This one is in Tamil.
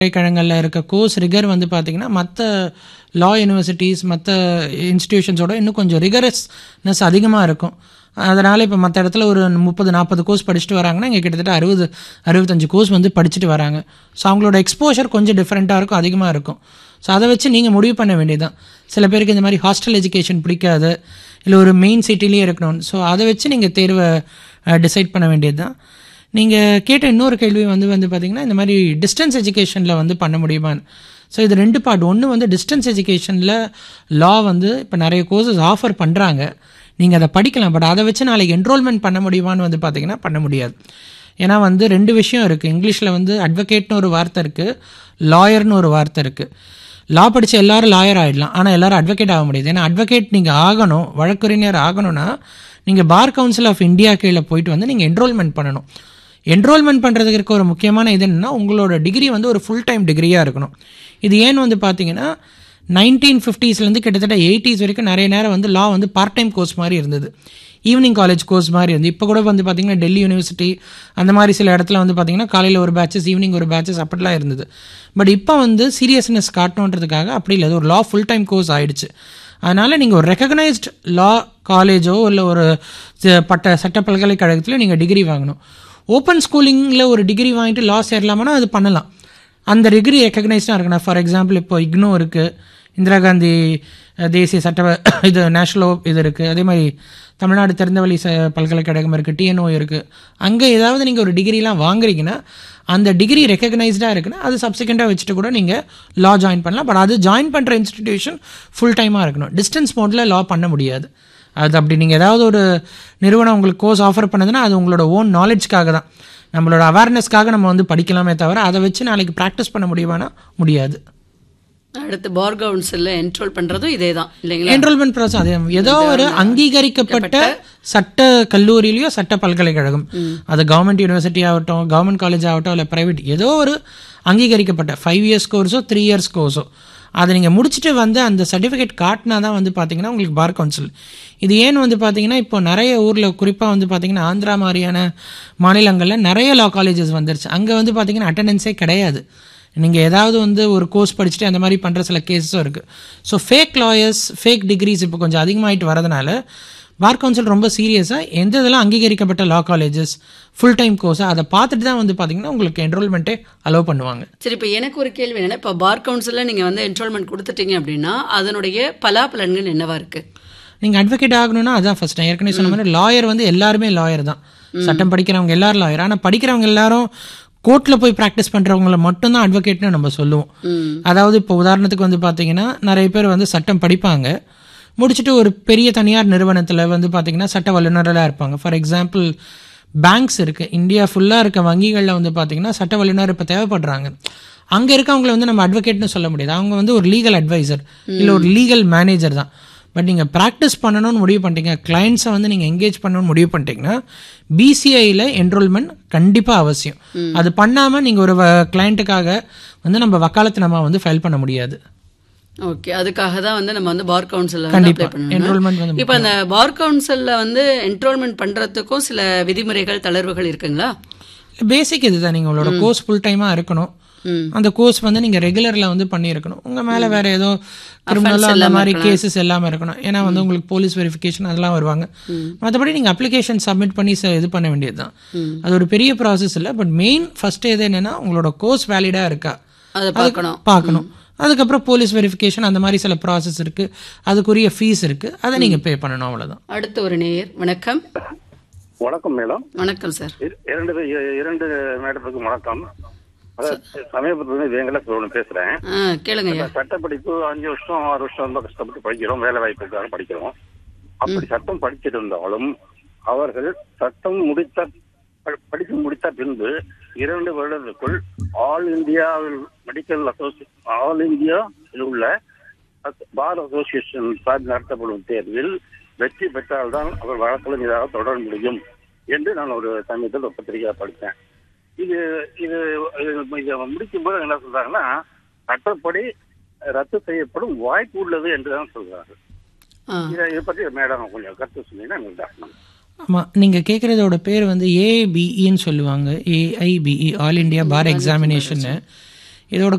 பல்கலைக்கழகங்களில் இருக்க கோர்ஸ் ரிகர் வந்து பார்த்தீங்கன்னா மற்ற லா யூனிவர்சிட்டிஸ் மற்ற இன்ஸ்டிடியூஷன்ஸோட இன்னும் கொஞ்சம் ரிகரஸ்னஸ் அதிகமாக இருக்கும் அதனால் இப்போ மற்ற இடத்துல ஒரு முப்பது நாற்பது கோர்ஸ் படிச்சுட்டு வராங்கன்னா இங்கே கிட்டத்தட்ட அறுபது அறுபத்தஞ்சு கோர்ஸ் வந்து படிச்சுட்டு வராங்க ஸோ அவங்களோட எக்ஸ்போஷர் கொஞ்சம் டிஃப்ரெண்ட்டாக இருக்கும் அதிகமாக இருக்கும் ஸோ அதை வச்சு நீங்கள் முடிவு பண்ண வேண்டியதுதான் சில பேருக்கு இந்த மாதிரி ஹாஸ்டல் எஜுகேஷன் பிடிக்காது இல்லை ஒரு மெயின் சிட்டிலேயே இருக்கணும் ஸோ அதை வச்சு நீங்கள் தேர்வை டிசைட் பண்ண வேண்டியது தான் நீங்கள் கேட்ட இன்னொரு கேள்வி வந்து வந்து பார்த்தீங்கன்னா இந்த மாதிரி டிஸ்டன்ஸ் எஜுகேஷனில் வந்து பண்ண முடியுமான்னு ஸோ இது ரெண்டு பார்ட் ஒன்று வந்து டிஸ்டன்ஸ் எஜுகேஷனில் லா வந்து இப்போ நிறைய கோர்சஸ் ஆஃபர் பண்ணுறாங்க நீங்கள் அதை படிக்கலாம் பட் அதை வச்சு நாளைக்கு என்ரோல்மெண்ட் பண்ண முடியுமான்னு வந்து பார்த்தீங்கன்னா பண்ண முடியாது ஏன்னா வந்து ரெண்டு விஷயம் இருக்குது இங்கிலீஷில் வந்து அட்வொகேட்னு ஒரு வார்த்தை இருக்குது லாயர்னு ஒரு வார்த்தை இருக்குது லா படித்த எல்லாரும் லாயர் ஆகிடலாம் ஆனால் எல்லாரும் அட்வொகேட் ஆக முடியாது ஏன்னா அட்வொகேட் நீங்கள் ஆகணும் வழக்கறிஞர் ஆகணும்னா நீங்கள் பார் கவுன்சில் ஆஃப் இந்தியா கீழே போயிட்டு வந்து நீங்கள் என்ரோல்மெண்ட் பண்ணணும் என்ரோல்மெண்ட் பண்ணுறதுக்கு இருக்க ஒரு முக்கியமான இது என்னன்னா உங்களோட டிகிரி வந்து ஒரு ஃபுல் டைம் டிகிரியாக இருக்கணும் இது ஏன்னு வந்து பார்த்தீங்கன்னா நைன்டீன் ஃபிஃப்டிஸ்லேருந்து கிட்டத்தட்ட எயிட்டிஸ் வரைக்கும் நிறைய நேரம் வந்து லா வந்து பார்ட் டைம் கோர்ஸ் மாதிரி இருந்தது ஈவினிங் காலேஜ் கோர்ஸ் மாதிரி இருந்து இப்போ கூட வந்து பார்த்தீங்கன்னா டெல்லி யூனிவர்சிட்டி அந்த மாதிரி சில இடத்துல வந்து பார்த்தீங்கன்னா காலையில் ஒரு பேட்சஸ் ஈவினிங் ஒரு பேட்சஸ் அப்படிலாம் இருந்தது பட் இப்போ வந்து சீரியஸ்னஸ் காட்டணுன்றதுக்காக அப்படி இல்லை அது ஒரு லா ஃபுல் டைம் கோர்ஸ் ஆயிடுச்சு அதனால் நீங்கள் ஒரு ரெக்கக்னைஸ்ட் லா காலேஜோ இல்லை ஒரு ச- பட்ட சட்ட பல்கலைக்கழகத்தில் நீங்கள் டிகிரி வாங்கணும் ஓப்பன் ஸ்கூலிங்கில் ஒரு டிகிரி வாங்கிட்டு லா சேரலாமான்னா அது பண்ணலாம் அந்த டிகிரி ரெக்கக்னைஸ்டாக இருக்கணும் ஃபார் எக்ஸாம்பிள் இப்போ இக்னோ இருக்குது இந்திரா காந்தி அஹ், தேசிய சட்ட இது நேஷனல் இது இருக்குது அதே மாதிரி தமிழ்நாடு திறந்தவெளி ச பல்கலைக்கழகம் இருக்குது டிஎன்ஓ இருக்குது அங்கே ஏதாவது நீங்கள் ஒரு டிகிரிலாம் வாங்குறீங்கன்னா அந்த டிகிரி ரெக்கக்னைஸ்டாக இருக்குன்னா அது சப்சிக்வெண்ட்டாக வச்சுட்டு கூட நீங்கள் லா ஜாயின் பண்ணலாம் பட் அது ஜாயின் பண்ணுற இன்ஸ்டிடியூஷன் ஃபுல் டைமாக இருக்கணும் டிஸ்டன்ஸ் மோடில் லா பண்ண முடியாது அது அப்படி நீங்கள் ஏதாவது ஒரு நிறுவனம் உங்களுக்கு கோர்ஸ் ஆஃபர் பண்ணுதுன்னா அது உங்களோட ஓன் நாலேஜ்க்காக தான் நம்மளோட அவேர்னஸ்க்காக நம்ம வந்து படிக்கலாமே தவிர அதை வச்சு நாளைக்கு ப்ராக்டிஸ் பண்ண முடியுமானா முடியாது அடுத்து பார் கவுன்சிலில் என்ரோல் பண்ணுறதும் இதே தான் இல்லைங்களா என்ரோல்மெண்ட் ப்ராசஸ் அதே ஏதோ ஒரு அங்கீகரிக்கப்பட்ட சட்ட கல்லூரியிலையோ சட்ட பல்கலைக்கழகம் அது கவர்மெண்ட் யூனிவர்சிட்டி ஆகட்டும் கவர்மெண்ட் காலேஜ் ஆகட்டும் இல்லை பிரைவேட் ஏதோ ஒரு அங்கீகரிக்கப்பட்ட ஃபைவ் இயர்ஸ் கோர்ஸோ த்ரீ இயர்ஸ் கோர்ஸோ அதை நீங்கள் முடிச்சுட்டு வந்து அந்த சர்டிஃபிகேட் காட்டினா தான் வந்து பார்த்தீங்கன்னா உங்களுக்கு பார் கவுன்சில் இது ஏன்னு வந்து பார்த்தீங்கன்னா இப்போ நிறைய ஊரில் குறிப்பாக வந்து பார்த்தீங்கன்னா ஆந்திரா மாதிரியான மாநிலங்களில் நிறைய லா காலேஜஸ் வந்துருச்சு அங்கே வந்து பார்த்தீங்கன்னா அட்டண்டன்ஸே கிடையாது நீங்கள் ஏதாவது வந்து ஒரு கோர்ஸ் படிச்சுட்டு அந்த மாதிரி பண்ணுற சில கேஸஸும் இருக்குது so fake lawyers fake degrees இப்போ கொஞ்சம் அதிகமாகிட்டு வரதுனால பார் கவுன்சில் ரொம்ப சீரியஸாக எந்த இதெல்லாம் அங்கீகரிக்கப்பட்ட law colleges full time course அதை பார்த்துட்டு தான் வந்து பார்த்தீங்கன்னா உங்களுக்கு என்ரோல்மெண்ட்டே அலோவ் பண்ணுவாங்க சரி இப்போ எனக்கு ஒரு கேள்வி என்னன்னா இப்போ பார் கவுன்சிலில் நீங்கள் வந்து என்ரோல்மெண்ட் கொடுத்துட்டீங்க அப்படின்னா அதனுடைய பலாபலன்கள் என்னவா இருக்கு நீங்கள் அட்வொகேட் ஆகணும்னா அதான் ஃபர்ஸ்ட் நான் ஏற்கனவே சொன்ன மாதிரி லாயர் வந்து எல்லாருமே லாயர் தான் சட்டம் படிக்கிறவங்க எல்லாரும் லாயர் ஆனால் படிக்கிறவங்க எல்லாரும் கோர்ட்டில் போய் ப்ராக்டிஸ் பண்ணுறவங்கள மட்டும்தான் அட்வொகேட்னு நம்ம சொல்லுவோம் அதாவது இப்போ உதாரணத்துக்கு வந்து பார்த்தீங்கன்னா நிறைய பேர் வந்து சட்டம் படிப்பாங்க முடிச்சுட்டு ஒரு பெரிய தனியார் நிறுவனத்தில் வந்து பார்த்தீங்கன்னா சட்ட வல்லுநர்களாக இருப்பாங்க ஃபார் எக்ஸாம்பிள் பேங்க்ஸ் இருக்குது இந்தியா ஃபுல்லாக இருக்க வங்கிகளில் வந்து பார்த்தீங்கன்னா சட்ட வல்லுநர் இப்போ தேவைப்படுறாங்க அங்கே இருக்கவங்கள வந்து நம்ம அட்வொகேட்னு சொல்ல முடியாது அவங்க வந்து ஒரு லீகல் அட்வைசர் இல்லை ஒரு லீகல் மேனேஜர் தான் பட் நீங்கள் ப்ராக்டிஸ் பண்ணணும்னு முடிவு பண்ணிட்டீங்க கிளைண்ட்ஸை வந்து நீங்கள் என்கேஜ் பண்ணணும்னு முடிவு பண்ணிட்டீங்கன்னா பிசிஐயில் என்ரோல்மெண்ட் கண்டிப்பாக அவசியம் அது பண்ணாமல் நீங்கள் ஒரு கிளைண்ட்டுக்காக வந்து நம்ம வக்காலத்து நம்ம வந்து ஃபைல் பண்ண முடியாது ஓகே அதுக்காக தான் வந்து நம்ம வந்து பார் கவுன்சிலில் வந்து கண்டிப்பா. அப்ளை பண்ணணும் Enrollment வந்து இப்போ அந்த பார் கவுன்சிலில் வந்து என்ரோல்மெண்ட் பண்ணுறதுக்கும் சில விதிமுறைகள் தளர்வுகள் இருக்குங்களா பேசிக் இதுதான் நீங்கள் உங்களோட கோர்ஸ் ஃபுல் டைமாக இருக்கணும் அந்த கோர்ஸ் வந்து நீங்கள் ரெகுலரில் வந்து பண்ணியிருக்கணும் உங்கள் மேலே வேற ஏதோ கிரிமினல் அந்த மாதிரி கேசஸ் எல்லாமே இருக்கணும் ஏன்னா வந்து உங்களுக்கு போலீஸ் வெரிஃபிகேஷன் அதெல்லாம் வருவாங்க மற்றபடி நீங்கள் அப்ளிகேஷன் சப்மிட் பண்ணி ச- இது பண்ண வேண்டியது தான் அது ஒரு பெரிய ப்ராசஸ் இல்லை பட் மெயின் ஃபர்ஸ்ட் எது என்னன்னா உங்களோட கோர்ஸ் வேலிடாக இருக்கா அதை பார்க்கணும் பார்க்கணும் அதுக்கப்புறம் போலீஸ் வெரிஃபிகேஷன் அந்த மாதிரி சில ப்ராசஸ் இருக்கு அதுக்குரிய ஃபீஸ் இருக்கு அதை நீங்க பே பண்ணணும் அவ்வளவுதான் அடுத்த ஒரு நேயர் வணக்கம் வணக்கம் மேடம் வணக்கம் சார் இர- இரண்டு இ- இரண்டு மேடத்துக்கு வணக்கம் அதாவது சமீபத்துல வேங்கல சொல்லணும் பேசுறேன் ஆ கேளுங்க ஐயா சட்டப்படிப்பு அஞ்சு வருஷம் ஆறு வருஷம் ரொம்ப கஷ்டப்பட்டு படிக்கிறோம் வேலை வாய்ப்புக்காக படிக்கிறோம் அப்படி சட்டம் படிச்சிருந்தாலும் அவர்கள் சட்டம் முடித்த ப- படித்து முடித்த பின்பு இரண்டு வருடத்துக்குள் ஆல் இந்தியா மெடிக்கல் அசோசி ஆல் இந்தியாவில் உள்ள அஸ்- பார் அசோசியேஷன் சார்பில் நடத்தப்படும் தேர்வில் வெற்றி பெற்றால்தான் அவர் வழக்கறிஞராக தொடர முடியும் என்று நான் ஒரு சமயத்தில் ஒரு பத்திரிகையாக படித்தேன் இது இது இது- இதை முடிக்கும் போது என்ன சொல்றாங்கன்னா சட்டப்படி ரத்து செய்யப்படும் வாய்ப்பு உள்ளது என்று தான் சொல்றாரு ஆ இதை இதை பற்றி மேடம் கொஞ்சம் கருத்து சொன்னீங்கன்னா நல்லா இருக்கும். ஆமா நீங்க கேட்கறதோட பேர் வந்து ஏபிஇன்னு சொல்லுவாங்க AIBE all India bar examination இதோட